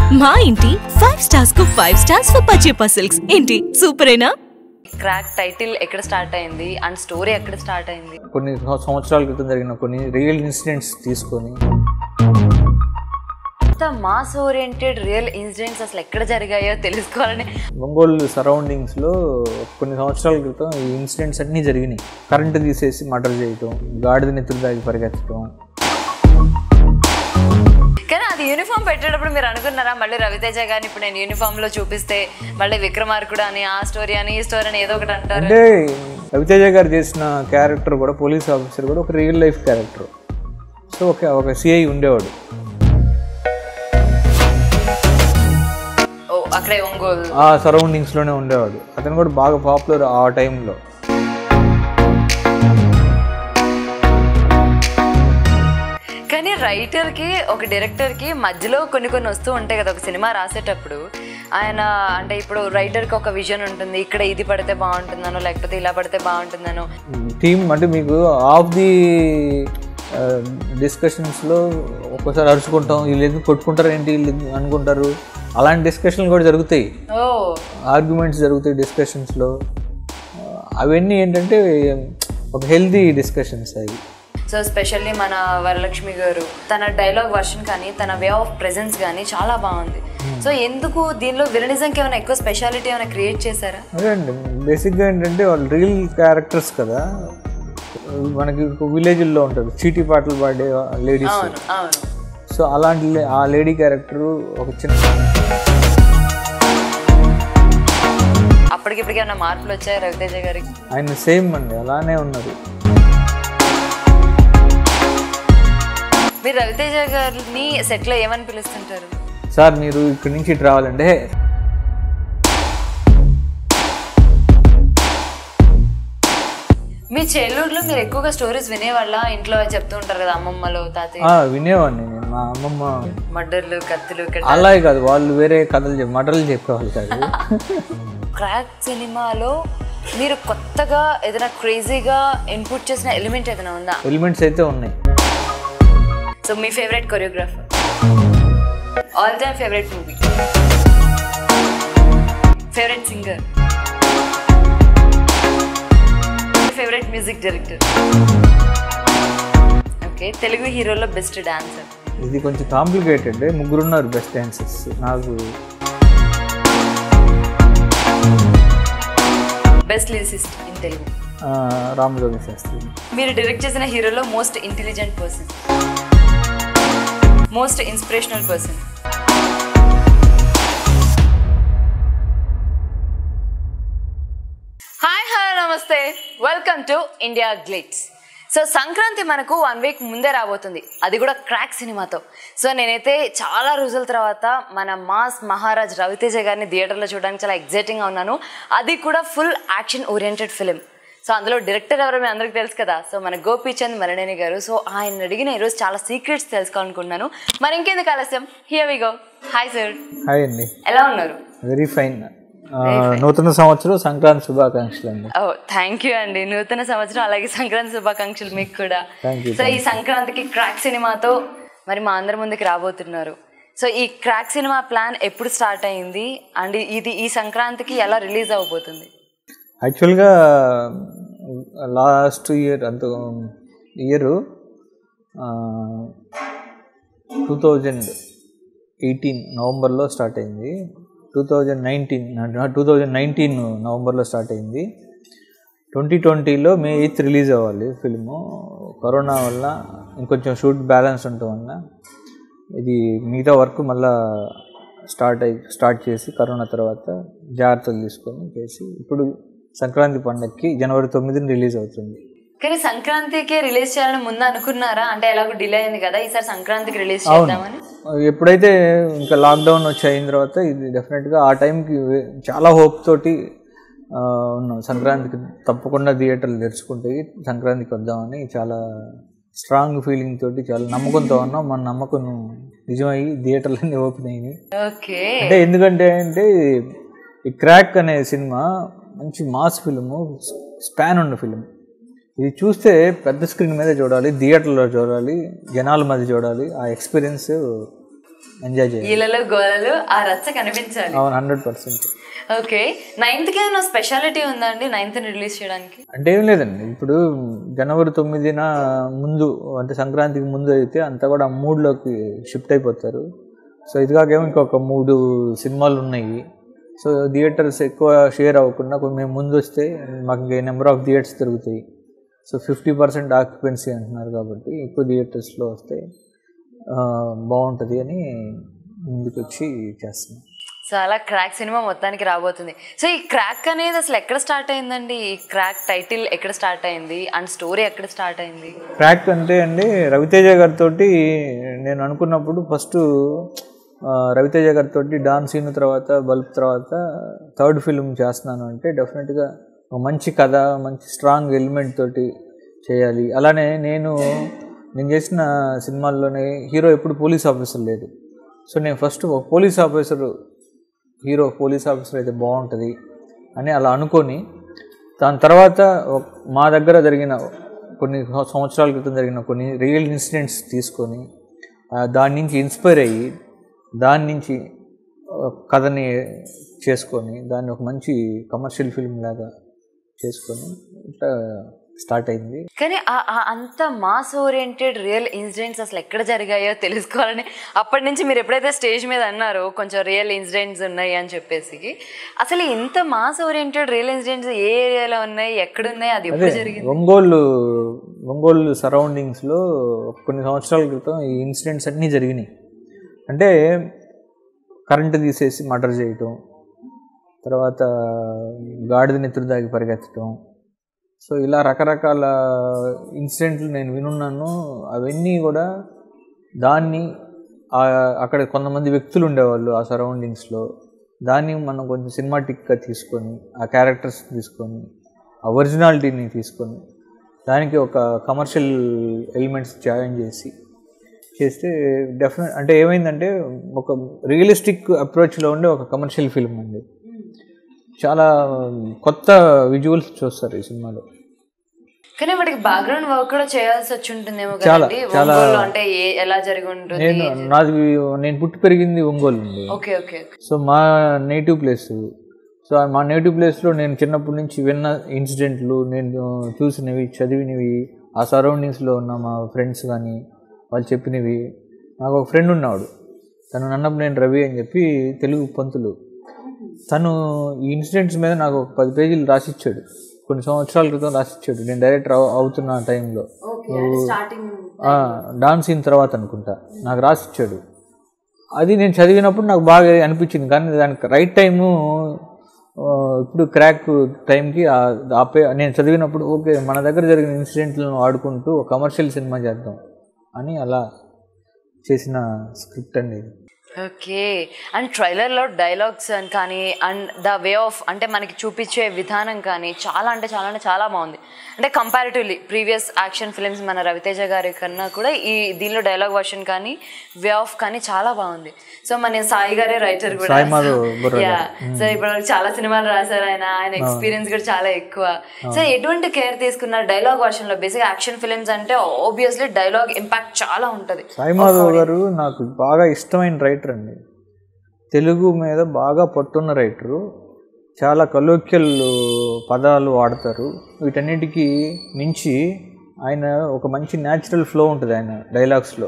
మా ఇంటి five stars కు ఫైవ్ స్టార్స్ ఫర్ పచేపా సిల్క్స్ ఏంటి సూపరేనా క్రాక్ టైటిల్ ఎక్కడ స్టార్ట్ అయింది అండ్ స్టోరీ ఎక్కడ స్టార్ట్ అయింది కొన్ని సం- సంవత్సరాల క్రితం జరిగిన కొన్ని రియల్ ఇన్సిడెంట్స్ తీసుకొని అంత మాస్ ఓరియంటెడ్ రియల్ ఇన్సిడెంట్స్ అసలు ఎక్కడ జరిగాయో తెలుసుకోవాలని ఒంగోలు సరౌండింగ్స్లో కొన్ని సంవత్సరాల క్రితం ఈ ఇన్సిడెంట్స్ అన్నీ జరిగినాయి కరెంటు తీసేసి మర్డర్ చేయటం గాడిద నెత్తులు దాగి పరిగెత్తడం కానీ అది యూనిఫామ్ పెట్టేటప్పుడు మీరు అనుకున్నారా మళ్ళీ రవితేజ గారిని ఇప్పుడు నేను యూనిఫామ్ లో చూపిస్తే మళ్ళీ విక్రమార్కుడు అని ఆ స్టోరీ అని ఈ స్టోరీ అని ఏదో ఒకటి అంటారు అంటే రవితేజ గారు చేసిన క్యారెక్టర్ కూడా పోలీస్ ఆఫీసర్ కూడా ఒక రియల్ లైఫ్ క్యారెక్టర్ సో ఒక ఒక సిఐ ఉండేవాడు ఓ అక్కడే ఒంగోలు ఆ సరౌండింగ్స్లోనే ఉండేవాడు అతను కూడా బాగా పాపులర్ ఆ టైంలో కానీ రైటర్ కి ఒక డైరెక్టర్ కి మధ్యలో కొన్ని కొన్ని వస్తూ ఉంటాయి కదా ఒక సినిమా రాసేటప్పుడు ఆయన అంటే ఇప్పుడు రైటర్ కి ఒక విజన్ ఉంటుంది ఇక్కడ ఇది పడితే బాగుంటుందనో లేకపోతే ఇలా పడితే బాగుంటుందనో టీమ్ అంటే మీకు ఆఫ్ ది డిస్కషన్స్లో ఒక్కోసారి అరుచుకుంటాం వీళ్ళు ఎందుకు కొట్టుకుంటారు ఏంటి వీళ్ళు ఎందుకు అనుకుంటారు అలాంటి డిస్కషన్లు కూడా జరుగుతాయి ఓ ఆర్గ్యుమెంట్స్ జరుగుతాయి డిస్కషన్స్లో అవన్నీ ఏంటంటే ఒక హెల్దీ డిస్కషన్స్ అవి సో స్పెషల్లీ మన వరలక్ష్మి గారు తన డైలాగ్ వర్షన్ కానీ తన వే ఆఫ్ ప్రెజెన్స్ కానీ చాలా బాగుంది సో ఎందుకు దీనిలో విలనిజంకి ఏమైనా ఎక్కువ స్పెషాలిటీ ఏమైనా క్రియేట్ చేశారా అదే అండి బేసిక్గా ఏంటంటే వాళ్ళు రియల్ క్యారెక్టర్స్ కదా మనకి విలేజ్లో ఉంటారు చీటీ పాటలు పాడే లేడీస్ అవును అవును సో అలాంటి లే- ఆ లేడీ క్యారెక్టర్ ఒక చిన్న అప్పటికిప్పటికి ఏమైనా మార్పులు వచ్చాయి రవితేజ గారికి ఆయన సేమ్ అండి అలానే ఉన్నారు మీరు రవితేజ గారిని సెట్లో ఏమని పిలుస్తుంటారు సార్ మీరు ఇక్కడి నుంచి ఇటు రావాలంటే మీ చైల్డ్హుడ్లో మీరు ఎక్కువగా స్టోరీస్ వినేవాళ్ళ ఇంట్లో చెప్తూ ఉంటారు కదా అమ్మమ్మలు తాతయ్య "ఆ, వినేవాడిని నేను మా అమ్మమ్మ మడ్డర్లు కత్తులు అలాగే కాదు వాళ్ళు వేరే కథలు చెప్పి మటలు చెప్పేవాళ్ళు కాదు క్రాక్ సినిమాలో మీరు కొత్తగా ఏదైనా క్రేజీగా ఇన్పుట్ చేసిన ఎలిమెంట్ ఏదైనా ఉందా ఎలిమెంట్స్ అయితే ఉన్నాయి సో మీ favourite choreographer all time favourite movie favourite singer favourite music director okay Telugu హీరోలో బెస్ట్ డాన్సర్ ఇది కొంచెం కాంప్లికేటెడ్ ముగ్గురు ఉన్నారు బెస్ట్ డాన్సర్స్ నాకు బెస్ట్ లిరిసిస్ట్ ఇన్ తెలుగు ఆ, రామజోగి శాస్త్రి మీరు డైరెక్ట్ చేసిన హీరోలో most intelligent person most inspirational person hi hello నమస్తే welcome to India Glitz so Sankranti మనకు వన్ వీక్ ముందే రాబోతుంది అది కూడా క్రాక్ సినిమాతో సో నేనైతే చాలా రోజుల తర్వాత మన మాస్ మహారాజ్ రవితేజ గారిని థియేటర్లో చూడడానికి చాలా ఎగ్జైటింగ్గా ఉన్నాను అది కూడా full action oriented film so అందులో డైరెక్టర్ ఎవరో మీ అందరికీ తెలుసు కదా సో మన గోపీచంద్ మరణేని గారు సో ఆయన అడిగిన ఈరోజు చాలా సీక్రెట్స్ తెలుసుకోవాలనుకున్నాను మరి ఇంకెందుకు ఆలస్యం here we go hi sir hi అండి ఎలా ఉన్నారు వెరీ ఫైన్ నూతన సంవత్సరం సంక్రాంతి శుభాకాంక్షలు అండి ఓ థ్యాంక్ యూ అండి నూతన సంవత్సరం అలాగే సంక్రాంతి శుభాకాంక్షలు మీకు కూడా Thank you, సో ఈ సంక్రాంతికి క్రాక్ సినిమాతో మరి మా అందరి ముందుకు రాబోతున్నారు సో ఈ క్రాక్ సినిమా ప్లాన్ ఎప్పుడు స్టార్ట్ అయింది అండ్ ఇది ఈ సంక్రాంతికి ఎలా రిలీజ్ అవబోతుంది యాక్చువల్గా లాస్ట్ ఇయర్ అంత ఇయర్ టూ థౌజండ్ ఎయిటీన్ నవంబర్లో స్టార్ట్ అయింది two thousand nineteen two thousand nineteen నవంబర్లో స్టార్ట్ అయింది ట్వంటీ ట్వంటీలో మే ఎయిత్ రిలీజ్ అవ్వాలి ఫిల్ము కరోనా వల్ల ఇంకొంచెం షూట్ బ్యాలెన్స్ ఉండటం వల్ల ఇది మిగతా వర్క్ మళ్ళా స్టార్ట్ అయి స్టార్ట్ చేసి కరోనా తర్వాత జాగ్రత్తలు తీసుకొని చేసి ఇప్పుడు సంక్రాంతి పండగకి జనవరి తొమ్మిదిని రిలీజ్ అవుతుంది కానీ సంక్రాంతికి రిలీజ్ చేయాలని ముందు అనుకున్నారా అంటే ఎలాగో డిలే అయింది కదా ఈసారి సంక్రాంతికి రిలీజ్ చేద్దామని ఎప్పుడైతే ఇంకా లాక్డౌన్ వచ్చి అయిన తర్వాత ఇది డెఫినెట్గా ఆ టైంకి వే- చాలా హోప్ తోటి ఆ, ఉన్నాం సంక్రాంతికి తప్పకుండా థియేటర్లు తెరుచుకుంటాయి సంక్రాంతికి వద్దామని చాలా స్ట్రాంగ్ ఫీలింగ్ తోటి చాలా నమ్మకంతో ఉన్నాం మన నమ్మకం నిజమయ్యి థియేటర్లన్నీ ఓపెన్ అయినాయి ఓకే అంటే ఎందుకంటే అంటే ఈ క్రాక్ అనే సినిమా మంచి మాస్ ఫిలిము స్పాన్ ఉన్న ఫిలిం ఇది చూస్తే పెద్ద స్క్రీన్ మీద చూడాలి థియేటర్లో చూడాలి జనాల మధ్య చూడాలి ఆ ఎక్స్పీరియన్స్ ఎంజాయ్ చేయాలి ఈలలో గోలలు ఆ రచ్చ కనిపించాలి అవును హండ్రెడ్ పర్సెంట్ ఓకే నైన్త్ కి ఏమైనా స్పెషాలిటీ ఉందా అండి నైన్త్ రిలీజ్ చేయడానికి అంటే ఏం లేదండి ఇప్పుడు జనవరి తొమ్మిదిన ముందు అంటే సంక్రాంతికి ముందు అయితే అంతా కూడా ఆ మూడ్లోకి షిఫ్ట్ అయిపోతారు సో ఇది కాకేమో ఇంకొక మూడు సినిమాలు ఉన్నాయి సో థియేటర్స్ ఎక్కువ షేర్ అవ్వకుండా కొంచెం మేము ముందు వస్తే మాకు నెంబర్ ఆఫ్ థియేటర్స్ దొరుకుతాయి సో ఫిఫ్టీ పర్సెంట్ ఆక్యుపెన్సీ అంటున్నారు కాబట్టి ఎక్కువ థియేటర్స్లో వస్తే ఆ, బాగుంటుంది అని ముందుకు వచ్చి చేస్తున్నాం సో అలా క్రాక్ సినిమా మొత్తానికి రాబోతుంది సో ఈ క్రాక్ అనేది అసలు ఎక్కడ స్టార్ట్ అయిందండి ఈ క్రాక్ టైటిల్ ఎక్కడ స్టార్ట్ అయింది అండ్ స్టోరీ ఎక్కడ స్టార్ట్ అయింది క్రాక్ అంటే అండి రవితేజ గారితో నేను అనుకున్నప్పుడు ఫస్ట్ రవితేజ గారితో డాన్ సీన్ తర్వాత బల్బ్ తర్వాత థర్డ్ ఫిల్మ్ చేస్తున్నాను అంటే డెఫినెట్గా ఒక మంచి కథ మంచి స్ట్రాంగ్ ఎలిమెంట్ తోటి చేయాలి అలానే నేను నేను చేసిన సినిమాల్లోనే హీరో ఎప్పుడు పోలీస్ ఆఫీసర్ లేదు సో నేను ఫస్ట్ ఒక police officer hero police officer అయితే బాగుంటుంది అని అలా అనుకొని దాని తర్వాత ఒక- మా దగ్గర జరిగిన కొన్ని సంవత్సరాల క్రితం జరిగిన కొన్ని రియల్ ఇన్సిడెంట్స్ తీసుకొని ఆ, దాని నుంచి ఇన్స్పైర్ అయ్యి దాని నుంచి ఆ, కథని చేసుకొని దాన్ని ఒక మంచి కమర్షియల్ ఫిల్మ్ లాగా చేసుకొని ఇట్లా స్టార్ట్ అయింది కానీ ఆ- ఆ అంత మాస్ ఓరియంటెడ్ రియల్ ఇన్సిడెంట్స్ అసలు ఎక్కడ జరిగాయో తెలుసుకోవాలని అప్పటి నుంచి మీరు ఎప్పుడైతే స్టేజ్ మీద అన్నారో కొంచెం రియల్ ఇన్సిడెంట్స్ ఉన్నాయి అని చెప్పేసి అసలు ఇంత మాస్ ఓరియంటెడ్ రియల్ ఇన్సిడెంట్స్ ఏ ఏరియాలో ఉన్నాయి ఎక్కడ ఉన్నాయి అది ఎప్పుడు జరిగింది ఒంగోలు ఒంగోలు సరౌండింగ్స్లో కొన్ని సంవత్సరాల క్రితం ఈ ఇన్సిడెంట్స్ అన్నీ జరిగినాయి అంటే కరెంటు తీసేసి మర్డర్ చేయటం తర్వాత గాడిద నెత్తురు దాగి పరిగెత్తడం సో ఇలా రకరకాల ఇన్సిడెంట్లు నేను వినున్నాను అవన్నీ కూడా దాన్ని ఆ- అక్కడ కొంతమంది వ్యక్తులు ఉండేవాళ్ళు ఆ సరౌండింగ్స్లో దాన్ని మనం కొంచెం సినిమాటిక్గా తీసుకొని ఆ క్యారెక్టర్స్ తీసుకొని ఆ ఒరిజినాలిటీని తీసుకొని దానికి ఒక కమర్షియల్ ఎలిమెంట్స్ జాయిన్ చేసి చేస్తే డెఫినెట్ అంటే ఏమైందంటే ఒక రియలిస్టిక్ అప్రోచ్లో ఉండే ఒక కమర్షియల్ ఫిల్మ్ అండి చాలా కొత్త విజువల్స్ చూస్తారు ఈ సినిమాలో కానీ వాటికి బ్యాక్గ్రౌండ్ వర్క్ కూడా చేయాల్సి వచ్చి ఉంటుందేమో చాలా, కదండి చాలా. ఒంగోలులో అంటే ఏ- ఎలా జరిగి ఉంటుంది నేను నాది నేను పుట్టి పెరిగింది ఒంగోలు అండి ఓకే ఓకే సో మా నేటివ్ ప్లేస్ సో ఆ మా నేటివ్ ప్లేస్లో నేను చిన్నప్పటి నుంచి విన్న ఇన్సిడెంట్లు నేను చూసినవి చదివినవి ఆ సరౌండింగ్స్లో ఉన్న మా ఫ్రెండ్స్ కానీ వాళ్ళు చెప్పినవి నాకు ఒక ఫ్రెండ్ ఉన్నాడు తను నన్నప్పుడు నేను రవి అని చెప్పి తెలుగు పంతులు తను ఈ ఇన్సిడెంట్స్ మీద నాకు ఒక పది పేజీలు రాసిచ్చాడు కొన్ని సంవత్సరాల క్రితం రాసిచ్చాడు నేను డైరెక్టర్ అవు- అవుతున్న టైంలో ఆ, డాన్స్ అయిన తర్వాత అనుకుంటా నాకు రాసిచ్చాడు అది నేను చదివినప్పుడు నాకు బాగా అనిపించింది కానీ దానికి రైట్ టైము ఆ, ఇప్పుడు క్రాక్ టైంకి ఆ- ఆపే నేను చదివినప్పుడు ఓకే మన దగ్గర జరిగిన ఇన్సిడెంట్లను వాడుకుంటూ ఒక కమర్షియల్ సినిమా చేద్దాం అని అలా చేసిన స్క్రిప్ట్ అండి ఇది ఓకే అండ్ ట్రైలర్లో డైలాగ్స్ అని కానీ అండ్ ద వే ఆఫ్ అంటే మనకి చూపించే విధానం కానీ చాలా అంటే చాలా అంటే చాలా బాగుంది అంటే కంపారిటివ్లీ ప్రీవియస్ యాక్షన్ ఫిల్మ్స్ మన రవితేజ గారి కన్నా కూడా ఈ దీనిలో డైలాగ్ వర్షన్ కానీ వే ఆఫ్ కానీ చాలా బాగుంది సో మన సాయి గారే రైటర్ కూడా సాయి మాధవ్ బుర్రా యా సో ఇప్పుడు చాలా సినిమాలు రాశారు ఆయన ఆయన ఎక్స్పీరియన్స్ కూడా చాలా ఎక్కువ సో ఎటువంటి కేర్ తీసుకున్నారు డైలాగ్ వర్షన్ లో బేసిక్ యాక్షన్ ఫిల్మ్స్ అంటే ఆబ్వియస్లీ డైలాగ్ ఇంపాక్ట్ చాలా ఉంటది సాయి మాధవ్ గారు నాకు బాగా ఇష్టమైన రైటర్ అండి తెలుగు మీద బాగా పట్టున్న రైటరు చాలా కలోక్యల్ పదాలు వాడతారు వీటన్నిటికీ మించి ఆయన ఒక మంచి న్యాచురల్ ఫ్లో ఉంటుంది ఆయన డైలాగ్స్లో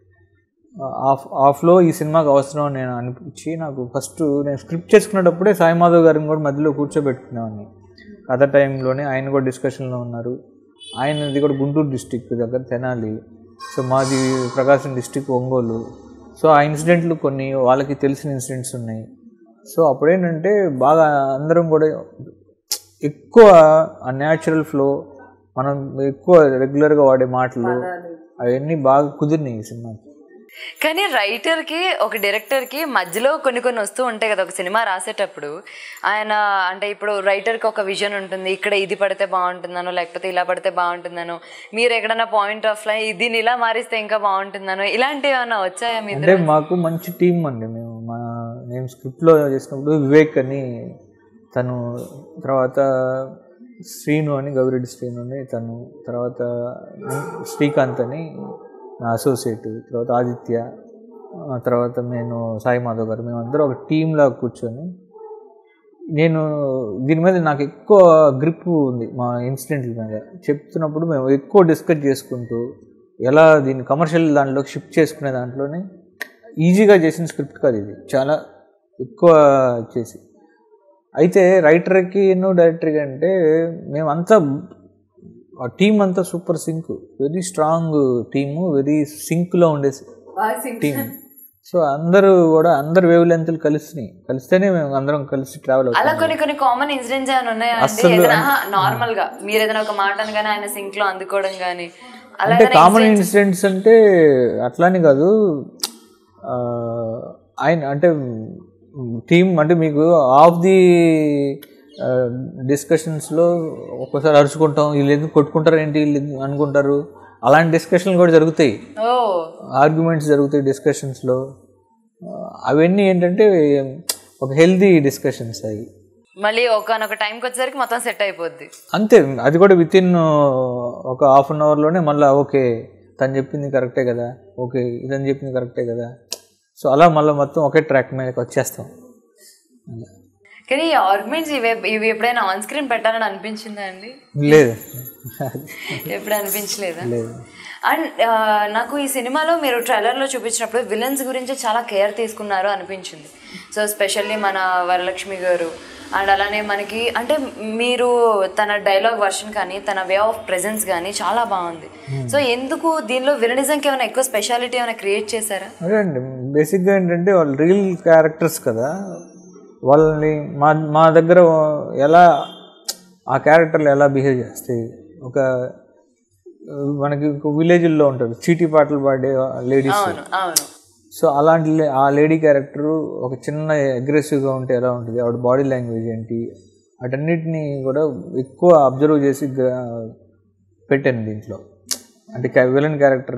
ఆ- ఆ ఫ్లో ఈ సినిమాకి అవసరం అని నేను అనిపించి నాకు ఫస్ట్ నేను స్క్రిప్ట్ చేసుకునేటప్పుడే సాయి మాధవ్ గారిని కూడా మధ్యలో కూర్చోబెట్టుకునేవాడిని కథ టైంలోనే ఆయన కూడా డిస్కషన్లో ఉన్నారు ఆయనది కూడా గుంటూరు డిస్టిక్ దగ్గర తెనాలి సో మాది ప్రకాశం డిస్టిక్ ఒంగోలు సో ఆ ఇన్సిడెంట్లు కొన్ని వాళ్ళకి తెలిసిన ఇన్సిడెంట్స్ ఉన్నాయి సో అప్పుడేంటంటే బాగా అందరం కూడా ఎక్కువ ఆ న్యాచురల్ ఫ్లో మనం ఎక్కువ రెగ్యులర్గా వాడే మాటలు అవన్నీ బాగా కుదిరినాయి ఈ సినిమాకి కానీ రైటర్ కి ఒక డైరెక్టర్ కి మధ్యలో కొన్ని కొన్ని వస్తూ ఉంటాయి కదా ఒక సినిమా రాసేటప్పుడు ఆయన అంటే ఇప్పుడు రైటర్ కి ఒక విజన్ ఉంటుంది ఇక్కడ ఇది పడితే బాగుంటుందనో లేకపోతే ఇలా పడితే బాగుంటుందనో మీరు ఎక్కడైనా పాయింట్ ఆఫ్ లైన్ దీన్ని ఇలా మారిస్తే ఇంకా బాగుంటుందనో ఇలాంటివి ఏమైనా వచ్చాయా మీ అంటే మాకు మంచి టీం అండి మేము మా నేను స్క్రిప్ట్లో చేసినప్పుడు వివేక్ అని తను తర్వాత శ్రీను అని గౌరెడ్డి శ్రీను అని తను తర్వాత శ్రీకాంత్ అని నా అసోసియేట్ తర్వాత ఆదిత్య ఆ తర్వాత నేను సాయి మాధవ్ గారు మేమందరం ఒక టీంలా కూర్చొని నేను దీని మీద నాకు ఎక్కువ గ్రిప్ ఉంది మా ఇన్సిడెంట్ల మీద చెప్తున్నప్పుడు మేము ఎక్కువ డిస్కస్ చేసుకుంటూ ఎలా దీన్ని కమర్షియల్ దాంట్లోకి షిఫ్ట్ చేసుకునే దాంట్లోనే ఈజీగా చేసిన స్క్రిప్ట్ కాదు ఇది చాలా ఎక్కువ చేసి అయితే రైటర్కి ఎన్నో డైరెక్టర్కి అంటే మేమంతా ఆ టీం అంతా super sync very strong team very సింక్లో ఉండే టీం సో అందరూ కూడా అందరు వేవ్ లెంత్లు కలిసినాయి కలిస్తేనే మేము అందరం కలిసి ట్రావెల్ అలా అవుతాం కొన్ని కొన్ని కామన్ ఇన్సిడెంట్స్ ఏమైనా ఉన్నాయా అండి అస్సలు ఏదైనా నార్మల్ గా మీరు ఏదైనా ఒక మాట అనగానే ఆయన సింక్ లో అందుకోవడం గానీ అలా అంటే ఏదైనా కామన్ incidents- ఇన్సిడెంట్స్ అంటే అట్లానే కాదు ఆ, ఆయన అంటే టీమ్ అంటే మీకు ఆఫ్ ది డిస్కషన్స్లో ఒక్కోసారి అరుచుకుంటాం వీళ్ళు ఎందుకు కొట్టుకుంటారు ఏంటి వీళ్ళు ఎందుకు అనుకుంటారు అలాంటి డిస్కషన్లు కూడా జరుగుతాయి ఓ ఆర్గ్యుమెంట్స్ జరుగుతాయి డిస్కషన్స్లో అవన్నీ ఏంటంటే ఒక హెల్దీ డిస్కషన్స్ అవి మళ్ళీ ఒకనొక టైంకి వచ్చేసరికి మొత్తం సెట్ అయిపోద్ది అంతే అది కూడా విత్ ఇన్ ఒక హాఫ్ అన్ అవర్లోనే మళ్ళీ ఓకే తను చెప్పింది కరెక్టే కదా ఓకే ఇదని చెప్పింది కరెక్టే కదా సో అలా మళ్ళీ మొత్తం ఒకే ట్రాక్ మీదకి వచ్చేస్తాం అలా. కానీ ఈ ఆర్గ్యుమెంట్స్ ఇవి ఇవి ఎప్పుడైనా ఆన్ స్క్రీన్ పెట్టాలని అనిపించిందా అండి లేదు ఎప్పుడు అనిపించలేదా లేదు అండ్ నాకు ఈ సినిమాలో మీరు ట్రైలర్లో చూపించినప్పుడు విలన్స్ గురించి చాలా కేర్ తీసుకున్నారు అనిపించింది సో స్పెషల్లీ మన వరలక్ష్మి గారు అండ్ అలానే మనకి అంటే మీరు తన డైలాగ్ వర్షన్ కానీ తన వే ఆఫ్ ప్రెజెన్స్ కానీ చాలా బాగుంది సో ఎందుకు దీనిలో విలనిజంకి ఏమైనా ఎక్కువ స్పెషాలిటీ ఏమైనా క్రియేట్ చేశారా అదే అండి బేసిక్గా ఏంటంటే వాళ్ళు రియల్ క్యారెక్టర్స్ కదా వాళ్ళని మా మా దగ్గర ఎలా ఆ క్యారెక్టర్లు ఎలా బిహేవ్ చేస్తాయి ఒక మనకి విలేజ్లో ఉంటారు చీటీ పాటలు పాడే లేడీస్ అవును అవును సో అలాంటి లే- ఆ లేడీ క్యారెక్టర్ ఒక చిన్న అగ్రెసివ్గా ఉంటే ఎలా ఉంటుంది ఆవిడ బాడీ లాంగ్వేజ్ ఏంటి వాటన్నిటిని కూడా ఎక్కువ అబ్జర్వ్ చేసి గ్ర- పెట్టాను దీంట్లో అంటే విలన్ క్యారెక్టర్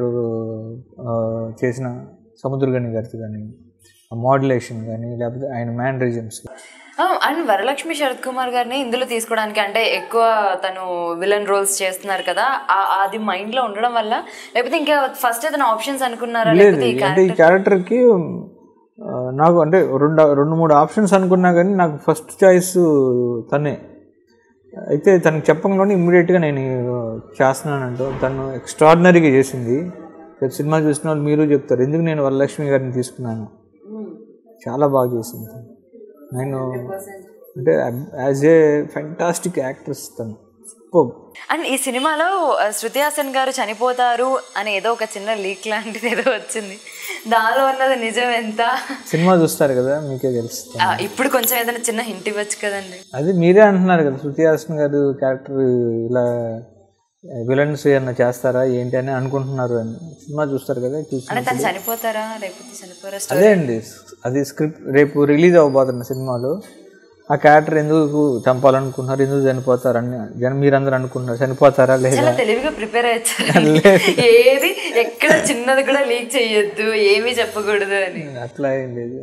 చేసిన సముద్రగని గారిది కానీ ఆ మోడ్యులేషన్ కానీ లేకపోతే ఆయన మ్యానరిజమ్స్ అండ్ వరలక్ష్మి శరత్ కుమార్ గారిని ఇందులో తీసుకోవడానికి అంటే ఎక్కువ తను విలన్ రోల్స్ చేస్తున్నారు కదా ఆ- అది మైండ్ లో ఉండడం వల్ల లేకపోతే ఇంకా ఫస్ట్ ఏదైనా ఆప్షన్స్ అనుకున్నారా లేదు లేకపోతే ఈ అంటే ఈ క్యారెక్టర్కి ఆ, నాకు అంటే రెండు రెండు మూడు ఆప్షన్స్ అనుకున్నా కానీ నాకు ఫస్ట్ చాయిస్ తనే అయితే తనకు చెప్పంగానే ఇమ్మీడియట్గా నేను చేస్తున్నానంటూ తను ఎక్స్ట్రాడినరీగా చేసింది రేపు సినిమా చూసిన వాళ్ళు మీరు చెప్తారు ఎందుకు నేను వరలక్ష్మి గారిని తీసుకున్నాను చాలా బాగా చేసింది తను. నేను అంటే యాజ్ ఏ ఫెంటాస్టిక్ యాక్ట్రెస్ తను సూపర్ అండ్ ఈ సినిమాలో ఆ, శృతి హాసన్ గారు చనిపోతారు అని ఏదో ఒక చిన్న లీక్ లాంటిది ఏదో వచ్చింది దానిలో ఉన్నది నిజం ఎంత సినిమా చూస్తారు కదా మీకే తెలుస్తుంది ఆ, ఇప్పుడు కొంచెం ఏదైనా చిన్న హింట్ ఇవ్వచ్చు కదండి అది మీరే అంటున్నారు కదా శృతి హాసన్ గారు క్యారెక్టర్ ఇలా విలన్స్ ఏమన్నా చేస్తారా ఏంటి అని అనుకుంటున్నారు అని సినిమా చూస్తారు కదా చూసి అంటే తను చనిపోతారా లేకపోతే చనిపోరా అదే అండి అది స్క్రిప్ట్ రేపు రిలీజ్ అవ్వబోతున్న సినిమాలో ఆ క్యారెక్టర్ ఎందుకు చంపాలనుకుంటున్నారు ఎందుకు చనిపోతారు అని జనం మీరందరూ అనుకుంటున్నారు చనిపోతారా లేదా చాలా తెలివిగా ప్రిపేర్ అయ్యారు ఏది ఎక్కడ చిన్నది కూడా లీక్ చేయొద్దు ఏమీ చెప్పకూడదు అని అట్లా ఏం లేదు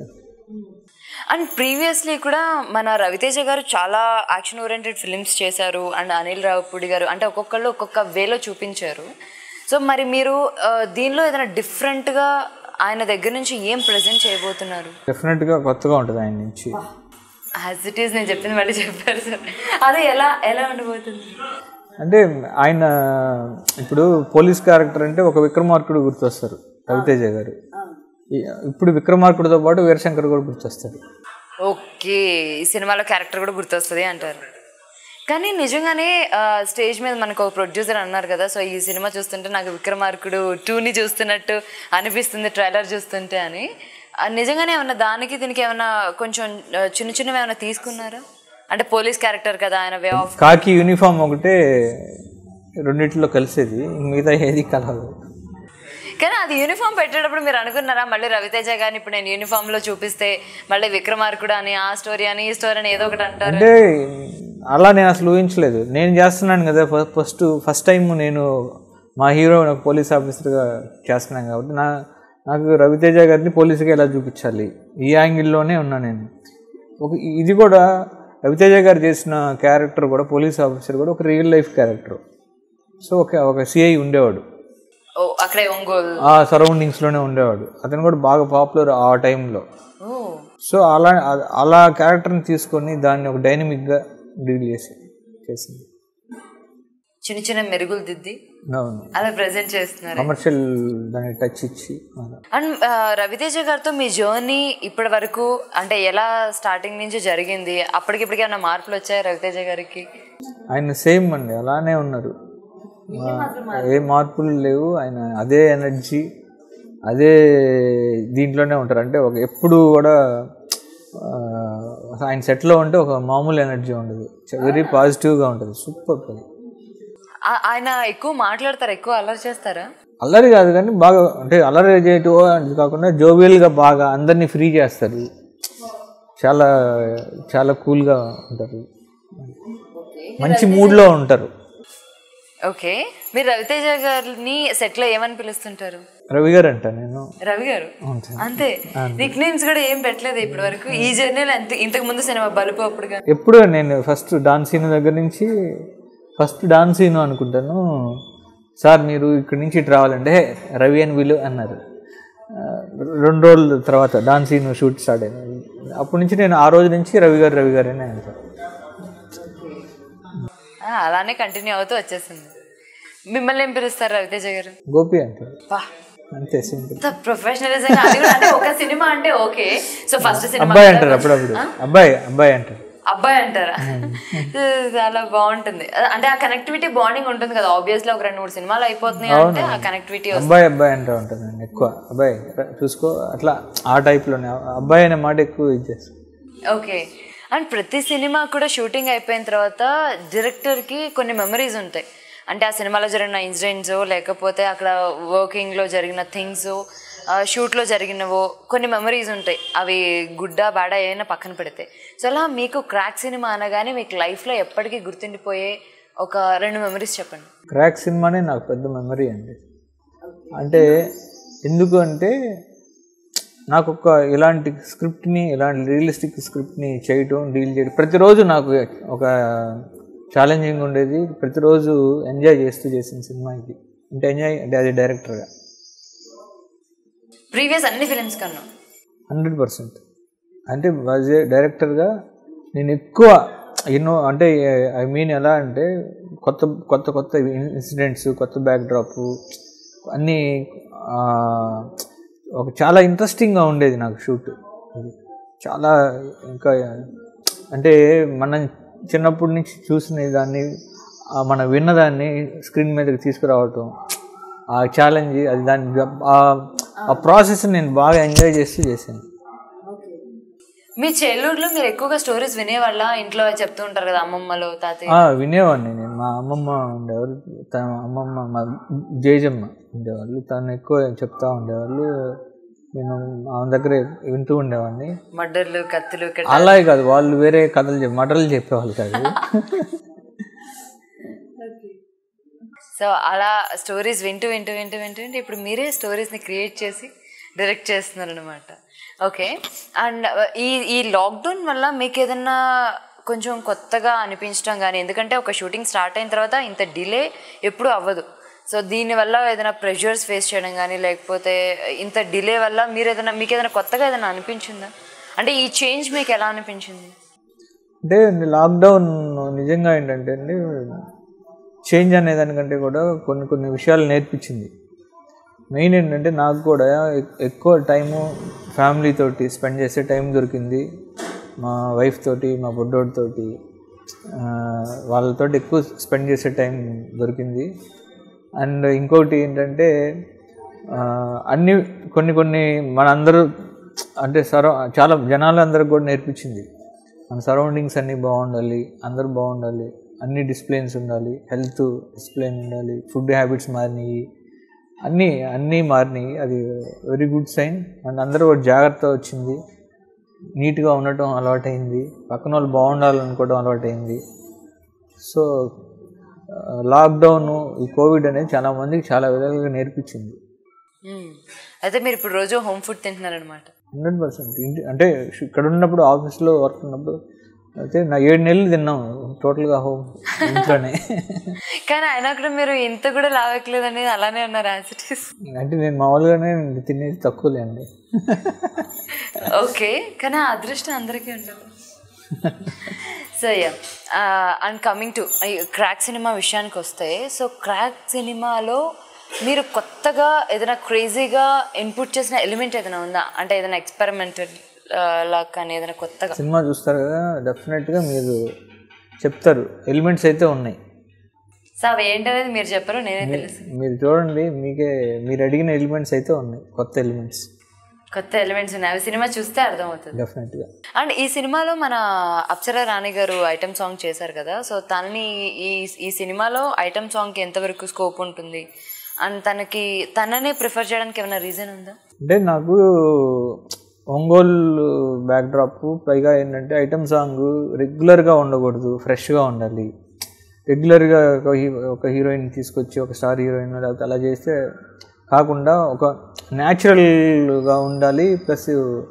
అండ్ ప్రీవియస్లీ కూడా మన రవితేజ గారు చాలా యాక్షన్ ఓరియంటెడ్ ఫిలిమ్స్ చేశారు అండ్ అనిల్ రావుపూడి గారు అంటే ఒక్కొక్కళ్ళు ఒక్కొక్క వేలో చూపించారు సో మరి మీరు ఆ, దీనిలో ఏదైనా డిఫరెంట్గా ఆయన దగ్గర నుంచి ఏం ప్రజెంట్ చేయబోతున్నారు డెఫినెట్గా కొత్తగా ఉంటుంది ఆయన నుంచి యాజ్ ఇట్ ఈస్ నేను చెప్పింది మళ్ళీ చెప్పారు సార్ అదే ఎలా ఎలా ఉండబోతుంది అంటే ఆయన ఇప్పుడు పోలీస్ క్యారెక్టర్ అంటే ఒక విక్రమార్కుడు గుర్తొస్తారు రవితేజ గారు ఈ- ఇప్పుడు విక్రమార్కుడితో పాటు వీరశంకర్ కూడా గుర్తొస్తారు ఓకే ఈ సినిమాలో క్యారెక్టర్ కూడా గుర్తొస్తుంది అంటారు కానీ నిజంగానే స్టేజ్ మీద మనకు ఒక ప్రొడ్యూసర్ అన్నారు కదా సో ఈ సినిమా చూస్తుంటే నాకు విక్రమార్కుడు టూని చూస్తున్నట్టు అనిపిస్తుంది ట్రైలర్ చూస్తుంటే అని ఆ, నిజంగానే ఏమన్నా దానికి దీనికి ఏమన్నా కొంచెం ఆ, చిన్న చిన్నవి ఏమైనా తీసుకున్నారా అంటే పోలీస్ క్యారెక్టర్ కదా ఆయన వే ఆఫ్ కాకి యూనిఫామ్ ఒకటే రెండిట్లో కలిసేది మిగతా ఏది కలవదు కానీ అది యూనిఫామ్ పెట్టేటప్పుడు మీరు అనుకున్నారా మళ్ళీ రవితేజ గారిని ఇప్పుడు నేను యూనిఫామ్ లో చూపిస్తే మళ్ళీ విక్రమార్కుడు అని ఆ స్టోరీ అని ఈ స్టోరీ అని ఏదో ఒకటి అంటారు అంటే అలా నేను అసలు ఊహించలేదు నేను చేస్తున్నాను కదా ఫ- ఫస్ట్ ఫస్ట్ టైం నేను మా హీరో నాకు పోలీస్ ఆఫీసర్గా చేస్తున్నాను కాబట్టి నా నాకు రవితేజ గారిని పోలీసుగా ఎలా చూపించాలి ఈ యాంగిల్లోనే ఉన్నా నేను ఒక ఇది కూడా రవితేజ గారు చేసిన క్యారెక్టర్ కూడా పోలీస్ ఆఫీసర్ కూడా ఒక రియల్ లైఫ్ క్యారెక్టర్ సో ఒక ఒక సిఐ ఉండేవాడు ఓ అక్కడే ఒంగోలు ఆ సరౌండింగ్స్లోనే ఉండేవాడు అతను కూడా బాగా పాపులర్ ఆ టైంలో ఓ సో అలా అలా క్యారెక్టర్ని తీసుకొని దాన్ని ఒక డైనమిక్గా డీల్ చేసి చేసింది చిన్న చిన్న మెరుగులు దిద్ది అవును అలా ప్రజెంట్ చేస్తున్నారు కమర్షియల్ దాన్ని టచ్ ఇచ్చి అలా. అండ్ ఆ, రవితేజ గారితో మీ జర్నీ ఇప్పటి వరకు అంటే ఎలా స్టార్టింగ్ నుంచి జరిగింది అప్పటికిప్పటికి ఏమైనా మార్పులు వచ్చాయి రవితేజ గారికి ఆయన సేమ్ అండి అలానే ఉన్నారు ఆ, ఏ మార్పులు లేవు ఆయన అదే ఎనర్జీ అదే దీంట్లోనే ఉంటారు అంటే ఒక ఎప్పుడు కూడా ఆ, ఆయన సెట్లో ఉంటే ఒక మామూలు ఎనర్జీ ఉండదు వెరీ పాజిటివ్గా ఉంటుంది సూపర్ అది ఆ- ఆయన ఎక్కువ మాట్లాడతారా ఎక్కువ అల్లరి చేస్తారా అల్లరి కాదు కానీ బాగా అంటే అల్లరి చేయటం అది కాకుండా జోవియల్గా బాగా అందరినీ ఫ్రీ చేస్తారు చాలా చాలా కూల్గా ఉంటారు మంచి మూడ్లో ఉంటారు ఓకే మీరు రవితేజ గారిని సెట్ లో ఏమని పిలుస్తుంటారు రవి గారు అంట నేను రవి గారు అంతే. అంతే నిక్ నేమ్స్ కూడా ఏం పెట్టలేదు ఇప్పటి వరకు ఈ జర్నీలో అంతే ఇంతకు ముందు సినిమా బలుపు అప్పుడు కానీ ఎప్పుడు నేను ఫస్ట్ డాన్స్ సీన్ దగ్గర నుంచి ఫస్ట్ డాన్స్ సీన్ అనుకుంటాను సార్ మీరు ఇక్కడి నుంచి ఇటు రావాలంటే "హే, రవి అని వీలు అన్నారు ఆ, రెండు రోజుల తర్వాత డాన్స్ సీన్ షూట్ స్టార్ట్ అయింది అప్పటి నుంచి నేను ఆ రోజు నుంచి రవి గారు రవి గారు అని అంటాను ఆ, అలానే కంటిన్యూ అవుతూ వచ్చేసింది మిమ్మల్ని ఏం పిలుస్తారు రవితేజ గారు గోపి అంటారు వా అంతే సింపుల్ ప్రొఫెషనలిజం అది కూడా అంటే ఒక సినిమా అంటే ఓకే సో ఫస్ట్ సినిమా అబ్బాయి అంటారు అప్పుడప్పుడు అబ్బాయి అబ్బాయి అంటారు అబ్బాయి అంటారా చాలా బాగుంటుంది అంటే ఆ కనెక్టివిటీ బాండింగ్ ఉంటుంది కదా ఆబ్వియస్లీ ఒక రెండు మూడు సినిమాలు అయిపోతున్నాయి అంటే ఆ కనెక్టివిటీ అబ్బాయి అబ్బాయి అంటూ ఉంటాను నేను ఎక్కువ అబ్బాయి ర- చూసుకో అట్లా ఆ టైప్లోనే అబ్బాయి అనే మాట ఎక్కువ ఇది చేస్తాను ఓకే అండ్ ప్రతి సినిమా కూడా షూటింగ్ అయిపోయిన తర్వాత డైరెక్టర్కి కొన్ని మెమరీస్ ఉంటాయి అంటే ఆ సినిమాలో జరిగిన ఇన్సిడెంట్స్ లేకపోతే అక్కడ వర్కింగ్లో జరిగిన థింగ్స్ షూట్లో జరిగినవో కొన్ని మెమరీస్ ఉంటాయి అవి గుడ్డా బాడా ఏమైనా పక్కన పెడితే సో అలా మీకు క్రాక్ సినిమా అనగానే మీకు లైఫ్లో ఎప్పటికీ గుర్తుండిపోయే ఒక రెండు మెమరీస్ చెప్పండి క్రాక్ సినిమానే నాకు పెద్ద మెమరీ అండి అంటే ఎందుకు అంటే నాకు ఒక ఇలాంటి స్క్రిప్ట్ని ఇలాంటి రియలిస్టిక్ స్క్రిప్ట్ని చేయటం డీల్ చేయడం ప్రతిరోజు నాకు ఒక ఛాలెంజింగ్ ఉండేది ప్రతిరోజు ఎంజాయ్ చేస్తూ చేసిన సినిమా ఇది అంటే ఎంజాయ్ అంటే అది డైరెక్టర్గా ప్రీవియస్ అన్ని ఫిలిమ్స్ కన్నా హండ్రెడ్ పర్సెంట్ అంటే యాజ్ ఏ డైరెక్టర్గా నేను ఎక్కువ ఎన్నో అంటే ఐ మీన్ ఎలా అంటే కొత్త కొత్త కొత్త ఇన్సిడెంట్స్ కొత్త బ్యాక్డ్రాప్ అన్నీ ఆ, ఒక చాలా ఇంట్రెస్టింగ్గా ఉండేది నాకు షూట్ అది చాలా ఇంకా అంటే మనం చిన్నప్పటి నుంచి చూసిన దాన్ని ఆ, మనం విన్నదాన్ని స్క్రీన్ మీదకి తీసుకురావటం ఆ ఛాలెంజ్ అది దాన్ని ఆ- ఆ ప్రాసెస్ నేను బాగా ఎంజాయ్ చేస్తూ చేశాను మీ చైల్డ్హుడ్లో మీరు ఎక్కువగా స్టోరీస్ వినేవాళ్ళ ఇంట్లో చెప్తూ ఉంటారు కదా అమ్మమ్మలో తాతయ్య ఆ, వినేవాడిని నేను మా అమ్మమ్మ ఉండేవారు తన అమ్మమ్మ మా జేజమ్మ ఉండేవాళ్ళు తను ఎక్కువ చెప్తా ఉండేవాళ్ళు నేను ఆమె దగ్గర వింటూ ఉండేవాడిని మడ్డర్లు కత్తులు కట్ట అలాగే కాదు వాళ్ళు వేరే కథలు చెప్పి మటలు చెప్పేవాళ్ళు కాదు సో అలా స్టోరీస్ వింటూ వింటూ వింటూ వింటూ వింటూ ఇప్పుడు మీరే స్టోరీస్ని క్రియేట్ చేసి డైరెక్ట్ చేస్తున్నారు అనమాట ఓకే అండ్ ఈ ఈ లాక్డౌన్ వల్ల మీకు ఏదన్నా కొంచెం కొత్తగా అనిపించడం కానీ ఎందుకంటే ఒక షూటింగ్ స్టార్ట్ అయిన తర్వాత ఇంత డిలే ఎప్పుడూ అవ్వదు సో దీనివల్ల ఏదైనా ప్రెషర్స్ ఫేస్ చేయడం కానీ లేకపోతే ఇంత డిలే వల్ల మీరు ఏదైనా మీకు ఏదైనా కొత్తగా ఏదైనా అనిపించిందా అంటే ఈ చేంజ్ మీకు ఎలా అనిపించింది అంటే లాక్డౌన్ నిజంగా ఏంటంటే అండి చేంజ్ అనే దానికంటే కూడా కొన్ని కొన్ని విషయాలు నేర్పించింది మెయిన్ ఏంటంటే నాకు కూడా ఎక్- ఎక్కువ టైము ఫ్యామిలీ తోటి స్పెండ్ చేసే టైం దొరికింది మా వైఫ్ తోటి మా బుడ్డోడితోటి ఆ, వాళ్ళతోటి ఎక్కువ స్పెండ్ చేసే టైం దొరికింది అండ్ ఇంకోటి ఏంటంటే ఆ, అన్ని కొన్ని కొన్ని మనందరూ అంటే సరౌ చాలా జనాలందరికి కూడా నేర్పించింది మన సరౌండింగ్స్ అన్నీ బాగుండాలి అందరూ బాగుండాలి అన్ని డిసిప్లిన్స్ ఉండాలి హెల్త్ డిసిప్లిన్ ఉండాలి ఫుడ్ హ్యాబిట్స్ మారినాయి అన్నీ అన్నీ మారినాయి అది వెరీ గుడ్ సైన్ అండ్ అందరూ కూడా జాగ్రత్త వచ్చింది నీట్గా ఉండటం అలవాటైంది పక్కన వాళ్ళు బాగుండాలనుకోవడం అలవాటైంది సో లాక్డౌన్ ఈ కోవిడ్ అనేది చాలా మందికి చాలా విధాలుగా నేర్పించింది మ్మ్. అయితే మీరు ఇప్పుడు రోజు హోమ్ ఫుడ్ తింటున్నారనమాట హండ్రెడ్ పర్సెంట్ ఇంటి అంటే ఇక్కడ ఉన్నప్పుడు ఆఫీస్లో వర్క్ ఉన్నప్పుడు అయితే నా ఏడు నెలలు తిన్నాం టోటల్గా హోమ్ ఇంట్లోనే కానీ అయినా కూడా మీరు ఇంత కూడా లావెక్కలేదు అనేది అలానే ఉన్నారు యాజ్ ఇట్ ఈస్ అంటే నేను మామూలుగానే తినేది తక్కువలే అండి ఓకే కానీ ఆ అదృష్టం అందరికీ ఉండదు so ya and coming to crack సినిమా విషయానికి వస్తే సో క్రాక్ సినిమాలో మీరు కొత్తగా ఏదైనా క్రేజీగా ఇన్పుట్ చేసిన ఎలిమెంట్ ఏదైనా ఉందా అంటే ఏదైనా ఎక్స్పెరిమెంటల్ లాగా కానీ ఏదైనా కొత్తగా సినిమా చూస్తారు కదా డెఫినెట్గా మీరు చెప్తారు ఎలిమెంట్స్ అయితే ఉన్నాయి సో అవి ఏంటనేది మీరు చెప్పరు నేనే తెలుసు మీరు చూడండి మీకే మీరు అడిగిన ఎలిమెంట్స్ అయితే ఉన్నాయి కొత్త ఎలిమెంట్స్ కొత్త ఎలిమెంట్స్ ఉన్నాయి అవి సినిమా చూస్తే అర్థమవుతుంది డెఫినెట్గా అండ్ ఈ సినిమాలో మన అప్సరా రాణి గారు ఐటమ్ సాంగ్ చేశారు కదా సో తనని ఈ ఈ సినిమాలో ఐటమ్ సాంగ్కి ఎంతవరకు స్కోప్ ఉంటుంది అండ్ తనకి తననే ప్రిఫర్ చేయడానికి ఏమైనా రీజన్ ఉందా అంటే నాకు ఒంగోలు బ్యాక్డ్రాప్ పైగా ఏంటంటే ఐటమ్ సాంగ్ రెగ్యులర్గా ఉండకూడదు ఫ్రెష్గా ఉండాలి రెగ్యులర్గా ఒక హీ ఒక హీరోయిన్ తీసుకొచ్చి ఒక స్టార్ హీరోయిన్ లేకపోతే అలా చేస్తే కాకుండా ఒక న్యాచురల్గా ఉండాలి ప్లస్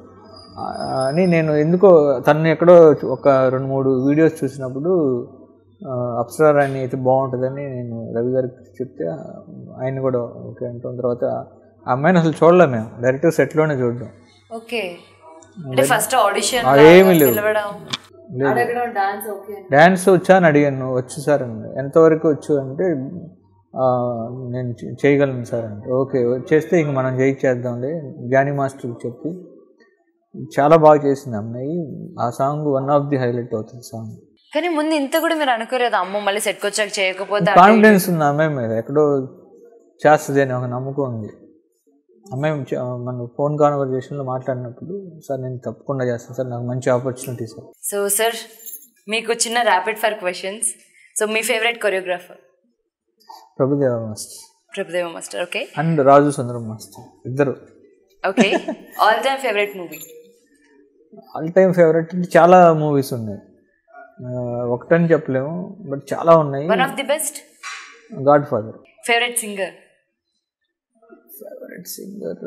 అని నేను ఎందుకో తను ఎక్కడో ఒక రెండు మూడు వీడియోస్ చూసినప్పుడు ఆ, అప్సరా రాణి అయితే బాగుంటుందని నేను రవి గారికి చెప్తే ఆయన కూడా ఓకే అంటున్న తర్వాత ఆ అమ్మాయిని అసలు చూడలే మేము డైరెక్ట్ సెట్లోనే చూడడం ఓకే అంటే ఫస్ట్ ఆడిషన్ ఆ, ఏమీ లేవు. పిలవడం లేదు. అడగడం డాన్స్ ఓకే డ్యాన్స్ వచ్చా అని అడిగాను వచ్చు సార్ అండి ఎంతవరకు వచ్చు అంటే ఆ, నేను చే- చేయగలను సార్ అంటే ఓకే చేస్తే ఇంక మనం చేయించేద్దాంలే జానీ మాస్టర్కి చెప్పి చాలా బాగా చేసింది అమ్మాయి ఆ song one of the highlight అవుతుంది సాంగ్ కానీ ముందు ఇంత కూడా మీరు అనుకోలేదు అమ్మో మళ్ళీ సెట్కి వచ్చాక చేయకపోతే కాన్ఫిడెన్స్ ఉంది అమ్మాయి మీద ఎక్కడో చేస్తుంది అని ఒక నమ్మకం ఉంది అమ్మాయి చ- మన ఫోన్ కాన్వర్జేషన్లో మాట్లాడినప్పుడు సార్ నేను తప్పకుండా చేస్తాను సార్ నాకు మంచి ఆపర్చునిటీ సార్ సో సార్ మీకు చిన్న ర్యాపిడ్ ఫైర్ క్వశ్చన్స్ సో మీ favourite choreographer Prabhudeva master Prabhudeva master okay and Raju Sundaram master ఇద్దరు okay all time favourite movie all time favourite అంటే చాలా మూవీస్ ఉన్నాయి ఆ, ఒకటని చెప్పలేము బట్ చాలా ఉన్నాయి one of the best godfather favourite singer favourite singer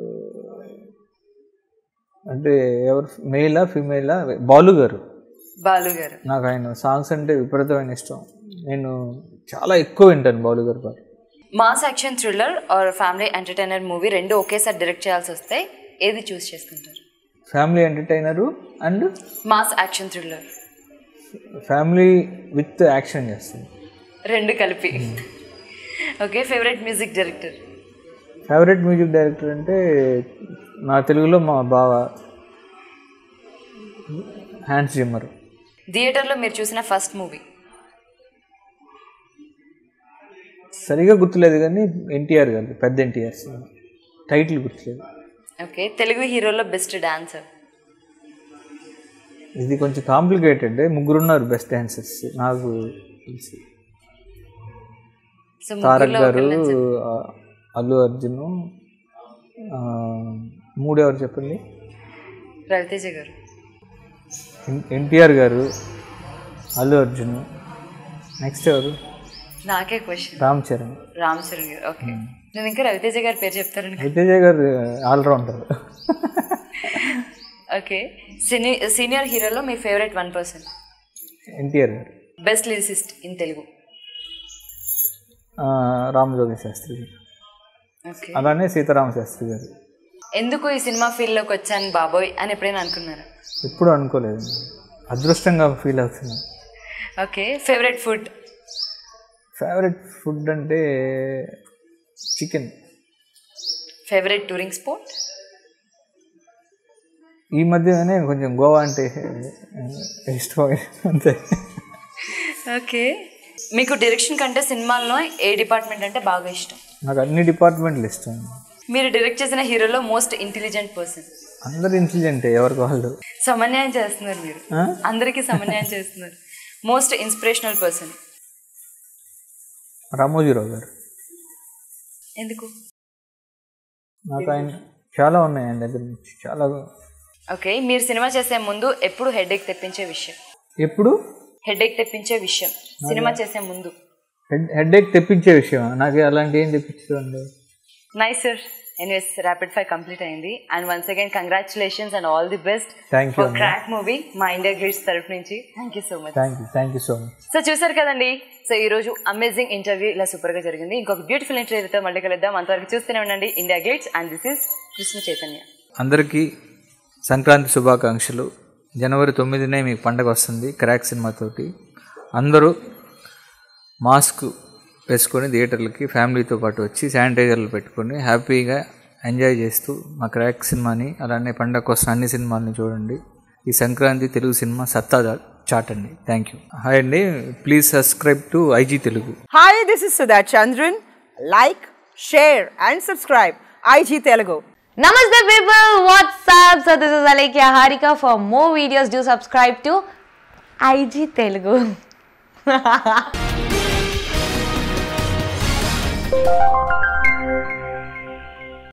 అంటే ఎవరు మేలా ఫిమేలా బాలు గారు బాలు గారు నాకు ఆయన సాంగ్స్ అంటే విపరీతమైన ఇష్టం నేను చాలా ఎక్కువ వింటాను బాలు గారు పాట mass action thriller or family entertainer movie రెండు ఒకేసారి డైరెక్ట్ చేయాల్సి వస్తే ఏది చూస్ చేసుకుంటారు family entertainer and mass action thriller family with action చేస్తుంది రెండు కలిపి okay favourite music director favourite music director అంటే నా తెలుగులో మా బావ హ్యాండ్స్ జిమ్మర్ థియేటర్లో మీరు చూసిన ఫస్ట్ మూవీ సరిగా గుర్తులేదు కానీ ఎన్టీఆర్ గారు పెద్ద ఎన్టీఆర్ సినిమా టైటిల్ గుర్తులేదు ఓకే తెలుగు హీరోలో బెస్ట్ డాన్సర్ ఇది కొంచెం కాంప్లికేటెడ్ ముగ్గురున్నారు బెస్ట్ డాన్సర్స్ నాకు తెలిసి సో తారక్ గారు ఆ, అల్లు అర్జున్ ఆ, మూడెవరు చెప్పండి రవితేజ గారు ఎన్- ఎన్టీఆర్ గారు అల్లు అర్జున్ నెక్స్ట్ ఎవరు నాకే క్వశ్చన్ రామ్ చరణ్ రామ్ చరణ్ గారు ఓకే నేను ఇంకా రవితేజ గారి పేరు చెప్తారని రవితేజ గారు ఆల్రౌండర్ ఓకే సినీ సీనియర్ హీరోలో మీ ఫేవరెట్ వన్ పర్సన్ ఎన్టీఆర్ గారు బెస్ట్ లిరిసిస్ట్ ఇన్ తెలుగు ఆ, రామజోగి శాస్త్రి గారు ఓకే అలానే సీతారామ శాస్త్రి గారు ఎందుకు ఈ సినిమా ఫీల్డ్లోకి వచ్చాను బాబోయ్ అని ఎప్పుడైనా అనుకున్నారా ఎప్పుడు అనుకోలేదు అదృష్టంగా ఫీల్ అవుతున్నాను okay favourite food favourite food అంటే చికెన్ ఫేవరెట్ టూరింగ్ స్పాట్ ఈ మధ్యనే కొంచెం గోవా అంటే ఇష్టం అంతే ఓకే మీకు డైరెక్షన్ కంటే సినిమాల్లో ఏ డిపార్ట్మెంట్ అంటే బాగా ఇష్టం నాకు అన్ని డిపార్ట్మెంట్లు ఇష్టం మీరు డైరెక్ట్ చేసిన హీరోలో మోస్ట్ ఇంటెలిజెంట్ పర్సన్ అందరు ఇంటెలిజెంటే ఎవరికి వాళ్ళు సమన్యాయం చేస్తున్నారు మీరు ఆ? అందరికీ సమన్యాయం చేస్తున్నారు మోస్ట్ ఇన్స్పిరేషనల్ పర్సన్ రామోజీరావు గారు ఎందుకు నాకు ఆయన చాలా ఉన్నాయి ఆయన దగ్గర నుంచి చాలా ఓకే మీరు సినిమా చేసే ముందు ఎప్పుడు హెడేక్ తెప్పించే విషయం ఎప్పుడు హెడేక్ తెప్పించే విషయం సినిమా చేసే ముందు హెడ్ హెడేక్ తెప్పించే విషయం నాకు అలాంటి ఏం తెప్పించదండి nice sir anyways rapid fire complete అయింది and once again congratulations and all the best Thank you, for అమ్మా. క్రాక్ మూవీ మా ఇండియా గ్లిట్స్ తరఫు నుంచి thank you so much thank you thank you so much so చూసారు కదండి so ఈ రోజు amazing interview ఇలా సూపర్ గా జరిగింది ఇంకొక బ్యూటిఫుల్ ఇంటర్వ్యూతో మళ్ళీ కలుద్దాం అంతవరకు చూస్తూనే ఉండండి India glitz and this is Krishna Chaitanya అందరికీ సంక్రాంతి శుభాకాంక్షలు జనవరి తొమ్మిదినే మీకు పండగ వస్తుంది క్రాక్ సినిమాతోటి అందరూ మాస్క్ వేసుకొని థియేటర్లకి ఫ్యామిలీతో పాటు వచ్చి శానిటైజర్లు పెట్టుకొని హ్యాపీగా ఎంజాయ్ చేస్తూ మా క్రాక్ సినిమాని అలానే పండగ కోసం అన్ని సినిమాలని చూడండి ఈ సంక్రాంతి తెలుగు సినిమా సత్తా దా- చాటండి థ్యాంక్ యూ హాయ్ అండి please subscribe to IG Telugu Hi, this is Sudha Chandran. Like, share, and subscribe. IG Telugu. Namaste people, what's up? So this is Alekia Harika. For more videos, do subscribe to IG Telugu.